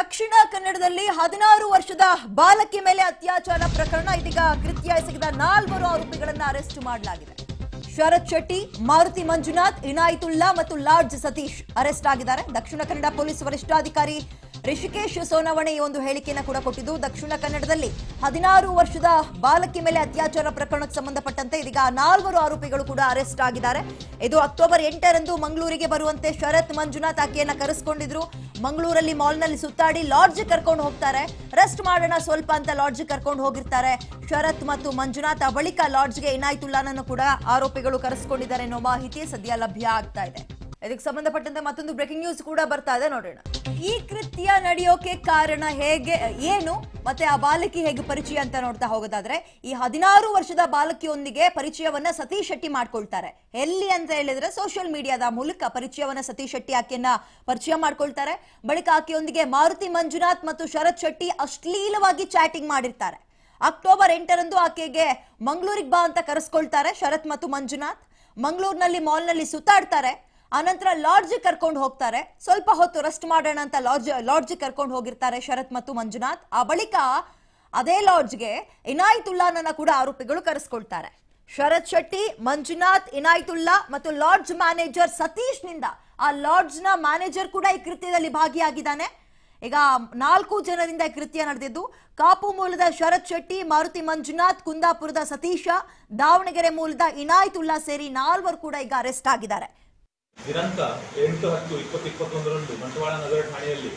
ದಕ್ಷಿಣ ಕನ್ನಡದಲ್ಲಿ ಹದಿನಾರು ವರ್ಷದ ಬಾಲಕಿ ಮೇಲೆ ಅತ್ಯಾಚಾರ ಪ್ರಕರಣ ಇದೀಗ ಕೃತ್ಯ ಎಸಗಿದ ನಾಲ್ವರು ಆರೋಪಿಗಳನ್ನ ಅರೆಸ್ಟ್ ಮಾಡಲಾಗಿದೆ ಶರತ್ ಶೆಟ್ಟಿ ಮಾರುತಿ ಮಂಜುನಾಥ್ ಇನಾಯಿತುಲ್ಲಾ ಮತ್ತು ಲಾರ್ಜ್ ಸತೀಶ್ ಅರೆಸ್ಟ್ ಆಗಿದ್ದಾರೆ ದಕ್ಷಿಣ ಕನ್ನಡ ಪೊಲೀಸ್ ವರಿಷ್ಠಾಧಿಕಾರಿ ರಿಷಿಕೇಶ್ ಸೋನವಣೆ ಈ ಒಂದು ಹೇಳಿಕೆಯನ್ನು ಕೂಡ ಕೊಟ್ಟಿದ್ದು ದಕ್ಷಿಣ ಕನ್ನಡದಲ್ಲಿ ಹದಿನಾರು ವರ್ಷದ ಬಾಲಕಿ ಮೇಲೆ ಅತ್ಯಾಚಾರ ಪ್ರಕರಣಕ್ಕೆ ಸಂಬಂಧಪಟ್ಟಂತೆ ಇದೀಗ ನಾಲ್ವರು ಆರೋಪಿಗಳು ಕೂಡ ಅರೆಸ್ಟ್ ಆಗಿದ್ದಾರೆ ಇದು ಅಕ್ಟೋಬರ್ ಎಂಟರಂದು ಮಂಗಳೂರಿಗೆ ಬರುವಂತೆ ಶರತ್ ಮಂಜುನಾಥ್ ಆಕೆಯನ್ನ ಕರೆಸ್ಕೊಂಡಿದ್ರು ಮಂಗಳೂರಲ್ಲಿ ಮಾಲ್ನಲ್ಲಿ ಸುತ್ತಾಡಿ ಲಾಡ್ಜ್ ಕರ್ಕೊಂಡು ಹೋಗ್ತಾರೆ ರೆಸ್ಟ್ ಮಾಡೋಣ ಸ್ವಲ್ಪ ಅಂತ ಲಾಡ್ಜ್ ಕರ್ಕೊಂಡು ಹೋಗಿರ್ತಾರೆ ಶರತ್ ಮತ್ತು ಮಂಜುನಾಥ್ ಆ ಬಳಿಕ ಲಾಡ್ಜ್ಗೆ ಇನಾಯ್ತುಲ್ಲಾನನ್ನು ಕೂಡ ಆರೋಪಿಗಳು ಕರೆಸ್ಕೊಂಡಿದ್ದಾರೆ ಅನ್ನೋ ಮಾಹಿತಿ ಸದ್ಯ ಲಭ್ಯ ಆಗ್ತಾ ಇದೆ ಇದಕ್ಕೆ ಸಂಬಂಧಪಟ್ಟಂತೆ ಮತ್ತೊಂದು ಬ್ರೇಕಿಂಗ್ ನ್ಯೂಸ್ ಕೂಡ ಬರ್ತಾ ಇದೆ ನೋಡೋಣ ಈ ಕೃತ್ಯ ನಡೆಯೋಕೆ ಕಾರಣ ಹೇಗೆ ಏನು ಮತ್ತೆ ಆ ಬಾಲಕಿ ಹೇಗೆ ಪರಿಚಯ ಅಂತ ನೋಡ್ತಾ ಹೋಗೋದಾದ್ರೆ ಈ ಹದಿನಾರು ವರ್ಷದ ಬಾಲಕಿಯೊಂದಿಗೆ ಪರಿಚಯವನ್ನ ಸತೀಶ್ ಶೆಟ್ಟಿ ಮಾಡ್ಕೊಳ್ತಾರೆ ಎಲ್ಲಿ ಅಂತ ಹೇಳಿದ್ರೆ ಸೋಷಿಯಲ್ ಮೀಡಿಯಾದ ಮೂಲಕ ಪರಿಚಯವನ್ನ ಸತೀಶ್ ಶೆಟ್ಟಿ ಆಕೆಯನ್ನ ಪರಿಚಯ ಮಾಡ್ಕೊಳ್ತಾರೆ ಬಳಿಕ ಆಕೆಯೊಂದಿಗೆ ಮಾರುತಿ ಮಂಜುನಾಥ್ ಮತ್ತು ಶರತ್ ಶೆಟ್ಟಿ ಅಶ್ಲೀಲವಾಗಿ ಚಾಟಿಂಗ್ ಮಾಡಿರ್ತಾರೆ ಅಕ್ಟೋಬರ್ ಎಂಟರಂದು ಆಕೆಗೆ ಮಂಗಳೂರಿಗೆ ಬಾ ಅಂತ ಕರೆಸ್ಕೊಳ್ತಾರೆ ಶರತ್ ಮತ್ತು ಮಂಜುನಾಥ್ ಮಂಗಳೂರಿನಲ್ಲಿ ಮಾಲ್ನಲ್ಲಿ ಸುತ್ತಾಡ್ತಾರೆ ಆನಂತರ ಲಾಡ್ಜ್ ಕರ್ಕೊಂಡು ಹೋಗ್ತಾರೆ ಸ್ವಲ್ಪ ಹೊತ್ತು ರೆಸ್ಟ್ ಮಾಡೋಣ ಅಂತ ಲಾಡ್ಜ್ ಲಾಡ್ಜ್ ಕರ್ಕೊಂಡು ಹೋಗಿರ್ತಾರೆ ಶರತ್ ಮತ್ತು ಮಂಜುನಾಥ್ ಆ ಬಳಿಕ ಅದೇ ಲಾಡ್ಜ್ಗೆ ಇನಾಯಿತುಲ್ಲಾನನ್ನ ಕೂಡ ಆರೋಪಿಗಳು ಕರೆಸ್ಕೊಳ್ತಾರೆ ಶರತ್ ಶೆಟ್ಟಿ ಮಂಜುನಾಥ್ ಇನಾಯಿತುಲ್ಲಾ ಮತ್ತು ಲಾಡ್ಜ್ ಮ್ಯಾನೇಜರ್ ಸತೀಶ್ ನಿಂದ ಆ ಲಾಡ್ಜ್ ನ ಮ್ಯಾನೇಜರ್ ಕೂಡ ಈ ಕೃತ್ಯದಲ್ಲಿ ಭಾಗಿಯಾಗಿದ್ದಾನೆ ಈಗ ನಾಲ್ಕು ಜನರಿಂದ ಈ ಕೃತ್ಯ ನಡೆದಿದ್ದು ಕಾಪು ಮೂಲದ ಶರತ್ ಶೆಟ್ಟಿ ಮಾರುತಿ ಮಂಜುನಾಥ್ ಕುಂದಾಪುರದ ಸತೀಶ ದಾವಣಗೆರೆ ಮೂಲದ ಇನಾಯಿತುಲ್ಲಾ ಸೇರಿ ನಾಲ್ವರು ಕೂಡ ಈಗ ಅರೆಸ್ಟ್ ಆಗಿದ್ದಾರೆ ದಿನಾಂಕ ಎಂಟು ಹತ್ತು ಇಪ್ಪತ್ತು ಇಪ್ಪತ್ತೊಂದರಂದು ಬಂಟ್ವಾಳ ನಗರ ಠಾಣೆಯಲ್ಲಿ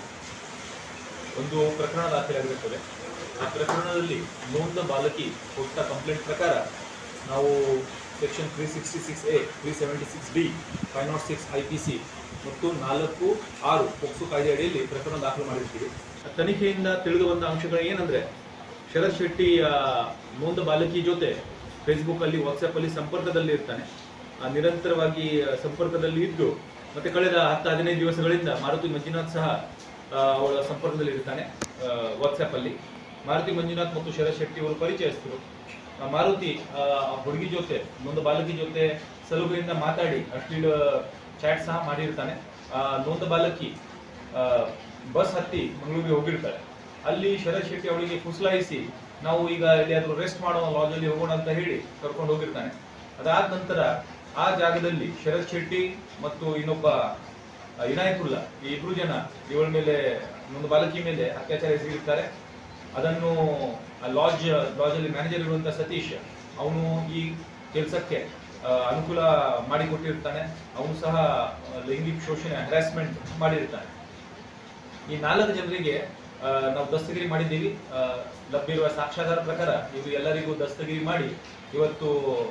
ಒಂದು ಪ್ರಕರಣ ದಾಖಲಾಗಿರುತ್ತದೆ ಆ ಪ್ರಕರಣದಲ್ಲಿ ನೊಂದ ಬಾಲಕಿ ಕೊಟ್ಟ ಕಂಪ್ಲೇಂಟ್ ಪ್ರಕಾರ ನಾವು section three sixty six A three seventy six B five nought six I P C ಮತ್ತು ನಾಲ್ಕು ಆರು ಪೋಕ್ಸೋ ಕಾಯ್ದೆ ಅಡಿಯಲ್ಲಿ ಪ್ರಕರಣ ದಾಖಲು ಮಾಡಿರ್ತೀವಿ ತನಿಖೆಯಿಂದ ತಿಳಿದು ಬಂದ ಅಂಶಗಳು ಏನಂದ್ರೆ ಶರತ್ ಶೆಟ್ಟಿ ಆ, ನೊಂದ ಬಾಲಕಿ ಜೊತೆ ಫೇಸ್ಬುಕ್ ಅಲ್ಲಿ ವಾಟ್ಸ್ಆಪ್ ಅಲ್ಲಿ ಸಂಪರ್ಕದಲ್ಲಿ ಇರ್ತಾನೆ ಆ, ನಿರಂತರವಾಗಿ ಆ, ಸಂಪರ್ಕದಲ್ಲಿ ಇದ್ದು ಮತ್ತೆ ಕಳೆದ ಹತ್ತು ಹದಿನೈದು ದಿವಸಗಳಿಂದ ಮಾರುತಿ ಮಂಜುನಾಥ್ ಸಹ ಆ, ಅವಳ ಸಂಪರ್ಕದಲ್ಲಿ ಇರ್ತಾನೆ ವಾಟ್ಸ್ಆಪ್ ಅಲ್ಲಿ ಮಾರುತಿ ಮಂಜುನಾಥ್ ಮತ್ತು ಶರತ್ ಶೆಟ್ಟಿ ಅವರು ಪರಿಚಯಸ್ಥರು ಆ, ಮಾರುತಿ ಆ, ಆ ಹುಡುಗಿ ಜೊತೆ ಒಂದು ಬಾಲಕಿ ಜೊತೆ ಸಲುಬೆಯಿಂದ ಮಾತಾಡಿ ಅಶ್ಲೀಲ ಚಾಟ್ ಸಹ ಮಾಡಿರ್ತಾನೆ ಆ, ನೊಂದ ಬಾಲಕಿ ಆ, ಬಸ್ ಹತ್ತಿ ಮಂಗಳೂರಿಗೆ ಹೋಗಿರ್ತಾಳೆ ಅಲ್ಲಿ ಶರತ್ ಶೆಟ್ಟಿ ಅವಳಿಗೆ ಫುಸ್ಲಾಯಿಸಿ ನಾವು ಈಗ ಎಲ್ಲಿಯಾದ್ರೂ ರೆಸ್ಟ್ ಮಾಡೋಣ ಲಾಜಲ್ಲಿ ಹೋಗೋಣ ಅಂತ ಹೇಳಿ ಕರ್ಕೊಂಡು ಹೋಗಿರ್ತಾನೆ ಅದಾದ ನಂತರ ಆ ಜಾಗದಲ್ಲಿ ಶರತ್ ಶೆಟ್ಟಿ ಮತ್ತು ಇನ್ನೊಬ್ಬ ಆ, ಇನಾಯತುಲ್ಲಾ ಈ ಇಬ್ರು ಜನ ಇವಳ ಮೇಲೆ ಒಂದು ಬಾಲಕಿ ಮೇಲೆ ಅತ್ಯಾಚಾರ ಎಸಗಿರ್ತಾರೆ ಅದನ್ನು ಲಾಡ್ಜ್ ಲಾಡ್ಜ್ ಅಲ್ಲಿ ಮ್ಯಾನೇಜರ್ ಇರುವಂತ ಸತೀಶ್ ಅವನು ಈ ಕೆಲಸಕ್ಕೆ ಅನುಕೂಲ ಮಾಡಿಕೊಟ್ಟಿರ್ತಾನೆ ಅವನು ಸಹ ಆ, ಲೈಂಗಿಕ ಶೋಷಣೆ ಹರಾಸ್ಮೆಂಟ್ ಮಾಡಿರ್ತಾನೆ ಈ ನಾಲ್ಕು ಜನರಿಗೆ ಆ, ನಾವು ದಸ್ತಗಿರಿ ಮಾಡಿದ್ದೀವಿ ಆ, ಲಭ್ಯವಿರುವ ಸಾಕ್ಷ್ಯಾಧಾರ ಪ್ರಕಾರ ಇವರು ಎಲ್ಲರಿಗೂ ದಸ್ತಗಿರಿ ಮಾಡಿ ಇವತ್ತು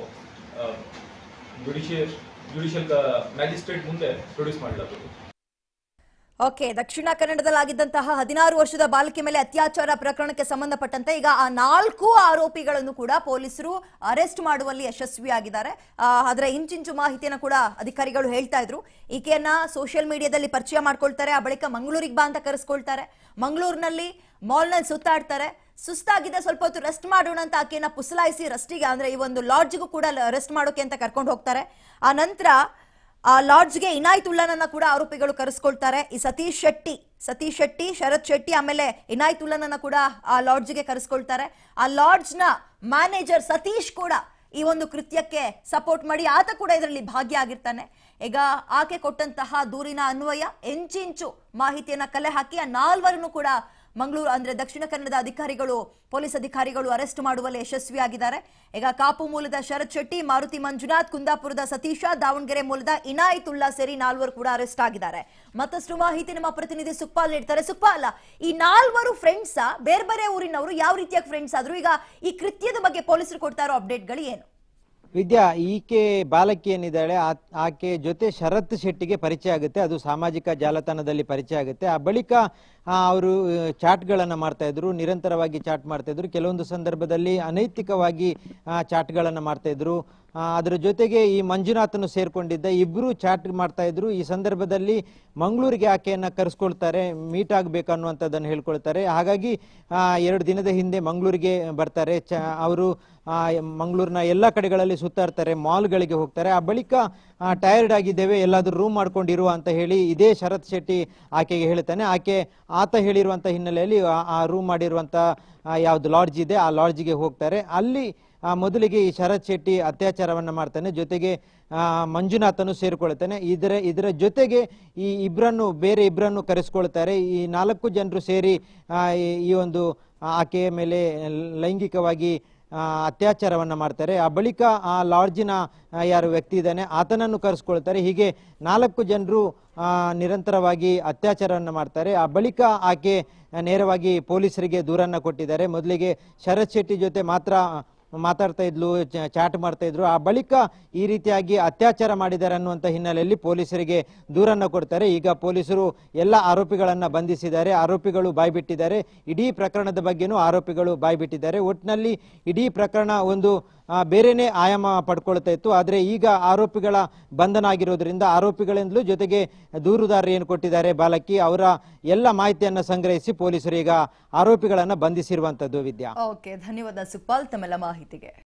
ಜುಡಿಷಿಯಲ್ ಜುಡಿಷಿಯಲ್ ಮ್ಯಾಜಿಸ್ಟ್ರೇಟ್ ಮುಂದೆ ಪ್ರೊಡ್ಯೂಸ್ ಮಾಡಲಾಗುವುದು ಓಕೆ ದಕ್ಷಿಣ ಕನ್ನಡದಲ್ಲಾಗಿದ್ದಂತಹ ಹದಿನಾರು ವರ್ಷದ ಬಾಲಕಿ ಮೇಲೆ ಅತ್ಯಾಚಾರ ಪ್ರಕರಣಕ್ಕೆ ಸಂಬಂಧಪಟ್ಟಂತೆ ಈಗ ಆ ನಾಲ್ಕು ಆರೋಪಿಗಳನ್ನು ಕೂಡ ಪೊಲೀಸರು ಅರೆಸ್ಟ್ ಮಾಡುವಲ್ಲಿ ಯಶಸ್ವಿಯಾಗಿದ್ದಾರೆ ಆ, ಅದರ ಇಂಚಿಂಚು ಮಾಹಿತಿಯನ್ನು ಕೂಡ ಅಧಿಕಾರಿಗಳು ಹೇಳ್ತಾ ಇದ್ರು ಈಕೆಯನ್ನ ಸೋಷಿಯಲ್ ಮೀಡಿಯಾದಲ್ಲಿ ಪರಿಚಯ ಮಾಡ್ಕೊಳ್ತಾರೆ ಆ ಬಳಿಕ ಮಂಗಳೂರಿಗೆ ಬಾ ಅಂತ ಕರೆಸ್ಕೊಳ್ತಾರೆ ಮಂಗಳೂರಿನಲ್ಲಿ ಮಾಲ್ನಲ್ಲಿ ಸುತ್ತಾಡ್ತಾರೆ ಸುಸ್ತಾಗಿದೆ ಸ್ವಲ್ಪ ಹೊತ್ತು ರೆಸ್ಟ್ ಮಾಡೋಣ ಅಂತ ಆಕೆಯನ್ನ ಪುಸಲಾಯಿಸಿ ರೆಸ್ಟಿಗೆ ಅಂದ್ರೆ ಈ ಒಂದು ಲಾಡ್ಜ್ಗೂ ಕೂಡ ರೆಸ್ಟ್ ಮಾಡೋಕೆ ಅಂತ ಕರ್ಕೊಂಡು ಹೋಗ್ತಾರೆ ಆ ನಂತರ ಆ ಲಾಡ್ಜ್ಗೆ ಇನಾಯ್ತುಲ್ಲನನ್ನ ಕೂಡ ಆರೋಪಿಗಳು ಕರೆಸ್ಕೊಳ್ತಾರೆ ಈ ಸತೀಶ್ ಶೆಟ್ಟಿ ಸತೀಶ್ ಶೆಟ್ಟಿ ಶರತ್ ಶೆಟ್ಟಿ ಆಮೇಲೆ ಇನಾಯ್ತುಲ್ಲನನ್ನ ಕೂಡ ಆ ಲಾಡ್ಜ್ಗೆ ಕರೆಸ್ಕೊಳ್ತಾರೆ ಆ ಲಾಡ್ಜ್ನ ಮ್ಯಾನೇಜರ್ ಸತೀಶ್ ಕೂಡ ಈ ಒಂದು ಕೃತ್ಯಕ್ಕೆ ಸಪೋರ್ಟ್ ಮಾಡಿ ಆತ ಕೂಡ ಇದರಲ್ಲಿ ಭಾಗಿಯಾಗಿರ್ತಾನೆ ಈಗ ಆಕೆ ಕೊಟ್ಟಂತಹ ದೂರಿನ ಅನ್ವಯ ಎಂಚಿಂಚು ಮಾಹಿತಿಯನ್ನ ಕಲೆ ಹಾಕಿ ಆ ನಾಲ್ವರನ್ನು ಕೂಡ ಮಂಗಳೂರು ಅಂದ್ರೆ ದಕ್ಷಿಣ ಕನ್ನಡದ ಅಧಿಕಾರಿಗಳು ಪೊಲೀಸ್ ಅಧಿಕಾರಿಗಳು ಅರೆಸ್ಟ್ ಮಾಡುವಲ್ಲಿ ಯಶಸ್ವಿಯಾಗಿದ್ದಾರೆ ಈಗ ಕಾಪು ಮೂಲದ ಶರತ್ ಶೆಟ್ಟಿ ಮಾರುತಿ ಮಂಜುನಾಥ್ ಕುಂದಾಪುರದ ಸತೀಶ ದಾವಣಗೆರೆ ಮೂಲದ ಇನಾಯಿತುಲ್ಲಾ ಸೇರಿ ನಾಲ್ವರು ಕೂಡ ಅರೆಸ್ಟ್ ಆಗಿದ್ದಾರೆ ಮತ್ತಷ್ಟು ಮಾಹಿತಿ ನಮ್ಮ ಪ್ರತಿನಿಧಿ ಸುಕ್ಪಾಲ್ ನೀಡ್ತಾರೆ ಸುಕ್ಪಾಲ್ ಈ ನಾಲ್ವರು ಫ್ರೆಂಡ್ಸ್ ಬೇರೆ ಬೇರೆ ಊರಿನವರು ಯಾವ ರೀತಿಯ ಫ್ರೆಂಡ್ಸ್ ಆದ್ರು ಈಗ ಈ ಕೃತ್ಯದ ಬಗ್ಗೆ ಪೊಲೀಸರು ಕೊಡ್ತಾ ಇರೋ ಅಪ್ಡೇಟ್ಗಳು ಏನು ವಿದ್ಯಾ ಈಕೆ ಬಾಲಕಿ ಏನಿದ್ದಾಳೆ ಆ- ಆಕೆ ಜೊತೆ ಶರತ್ ಶೆಟ್ಟಿಗೆ ಪರಿಚಯ ಆಗುತ್ತೆ ಅದು ಸಾಮಾಜಿಕ ಜಾಲತಾಣದಲ್ಲಿ ಪರಿಚಯ ಆಗುತ್ತೆ ಆ ಬಳಿಕ ಅವರು ಚಾಟ್ಗಳನ್ನು ಮಾಡ್ತಾ ಇದ್ರು ನಿರಂತರವಾಗಿ ಚಾಟ್ ಮಾಡ್ತಾ ಇದ್ರು ಕೆಲವೊಂದು ಸಂದರ್ಭದಲ್ಲಿ ಅನೈತಿಕವಾಗಿ ಚಾಟ್ಗಳನ್ನು ಮಾಡ್ತಾ ಇದ್ರು ಆ, ಅದರ ಜೊತೆಗೆ ಈ ಮಂಜುನಾಥನು ಸೇರ್ಕೊಂಡಿದ್ದ ಇಬ್ರು ಚಾಟ್ ಮಾಡ್ತಾ ಇದ್ರು ಈ ಸಂದರ್ಭದಲ್ಲಿ ಮಂಗಳೂರಿಗೆ ಆಕೆಯನ್ನ ಕರೆಸ್ಕೊಳ್ತಾರೆ ಮೀಟ್ ಆಗ್ಬೇಕು ಅನ್ನುವಂಥದ್ದನ್ನು ಹೇಳ್ಕೊಳ್ತಾರೆ ಹಾಗಾಗಿ ಆ, ಎರಡು ದಿನದ ಹಿಂದೆ ಮಂಗಳೂರಿಗೆ ಬರ್ತಾರೆ ಚ ಅವರು ಮಂಗಳೂರಿನ ಎಲ್ಲ ಕಡೆಗಳಲ್ಲಿ ಸುತ್ತಾಡ್ತಾರೆ ಮಾಲ್ಗಳಿಗೆ ಹೋಗ್ತಾರೆ ಆ ಬಳಿಕ ಟಯರ್ಡ್ ಆಗಿದ್ದೇವೆ ಎಲ್ಲಾದ್ರೂ ರೂಮ್ ಮಾಡ್ಕೊಂಡಿರುವ ಅಂತ ಹೇಳಿ ಇದೇ ಶರತ್ ಶೆಟ್ಟಿ ಆಕೆಗೆ ಹೇಳ್ತಾನೆ ಆಕೆ ಆತ ಹೇಳಿರುವಂಥ ಹಿನ್ನೆಲೆಯಲ್ಲಿ ಆ- ಆ ರೂಮ್ ಮಾಡಿರುವಂಥ ಯಾವುದು ಲಾಡ್ಜ್ ಇದೆ ಆ ಲಾಡ್ಜ್ಗೆ ಹೋಗ್ತಾರೆ ಅಲ್ಲಿ ಆ, ಮೊದಲಿಗೆ ಈ ಶರತ್ ಶೆಟ್ಟಿ ಅತ್ಯಾಚಾರವನ್ನ ಮಾಡ್ತಾನೆ ಜೊತೆಗೆ ಆ, ಮಂಜುನಾಥನು ಸೇರಿಕೊಳ್ತಾನೆ ಇದರ ಇದರ ಜೊತೆಗೆ ಈ ಇಬ್ಬರನ್ನು ಬೇರೆ ಇಬ್ಬರನ್ನು ಕರೆಸ್ಕೊಳ್ತಾರೆ ಈ ನಾಲ್ಕು ಜನರು ಸೇರಿ ಆ, ಈ- ಈ ಒಂದು ಆಕೆಯ ಮೇಲೆ ಲೈಂಗಿಕವಾಗಿ ಆ, ಅತ್ಯಾಚಾರವನ್ನ ಮಾಡ್ತಾರೆ ಆ ಬಳಿಕ ಆ ಲಾಡ್ಜಿನ ಆ, ಯಾರು ವ್ಯಕ್ತಿ ಇದ್ದಾನೆ ಆತನನ್ನು ಕರೆಸ್ಕೊಳ್ತಾರೆ ಹೀಗೆ ನಾಲ್ಕು ಜನರು ಆ, ನಿರಂತರವಾಗಿ ಅತ್ಯಾಚಾರವನ್ನ ಮಾಡ್ತಾರೆ ಆ ಬಳಿಕ ಆಕೆ ನೇರವಾಗಿ ಪೊಲೀಸರಿಗೆ ದೂರನ್ನ ಕೊಟ್ಟಿದ್ದಾರೆ ಮೊದಲಿಗೆ ಶರತ್ ಶೆಟ್ಟಿ ಜೊತೆ ಮಾತ್ರ ಮಾತಾಡ್ತಾ ಇದ್ಲು ಚ- ಚಾಟ್ ಮಾಡ್ತಾ ಇದ್ರು ಆ ಬಳಿಕ ಈ ರೀತಿಯಾಗಿ ಅತ್ಯಾಚಾರ ಮಾಡಿದ್ದಾರೆ ಅನ್ನುವಂಥ ಹಿನ್ನೆಲೆಯಲ್ಲಿ ಪೊಲೀಸರಿಗೆ ದೂರನ್ನ ಕೊಡ್ತಾರೆ ಈಗ ಪೊಲೀಸರು ಎಲ್ಲ ಆರೋಪಿಗಳನ್ನ ಬಂಧಿಸಿದ್ದಾರೆ ಆರೋಪಿಗಳು ಬಾಯ್ಬಿಟ್ಟಿದ್ದಾರೆ ಇಡೀ ಪ್ರಕರಣದ ಬಗ್ಗೆನೂ ಆರೋಪಿಗಳು ಬಾಯ್ಬಿಟ್ಟಿದ್ದಾರೆ ಒಟ್ಟಿನಲ್ಲಿ ಇಡೀ ಪ್ರಕರಣ ಒಂದು ಆ, ಬೇರೆನೇ ಆಯಾಮ ಪಡ್ಕೊಳ್ತಾ ಇತ್ತು ಆದರೆ ಈಗ ಆರೋಪಿಗಳ ಬಂಧನ ಆಗಿರೋದ್ರಿಂದ ಆರೋಪಿಗಳಿಂದಲೂ ಜೊತೆಗೆ ದೂರುದಾರರು ಏನು ಕೊಟ್ಟಿದ್ದಾರೆ ಬಾಲಕಿ ಅವರ ಎಲ್ಲ ಮಾಹಿತಿಯನ್ನ ಸಂಗ್ರಹಿಸಿ ಪೊಲೀಸರು ಈಗ ಆರೋಪಿಗಳನ್ನ ಬಂಧಿಸಿರುವಂತದ್ದು ವಿದ್ಯಾ ಓಕೆ ಧನ್ಯವಾದ ಸುಪಾಲ್ ತಮ್ಮೆಲ್ಲ ಮಾಹಿತಿಗೆ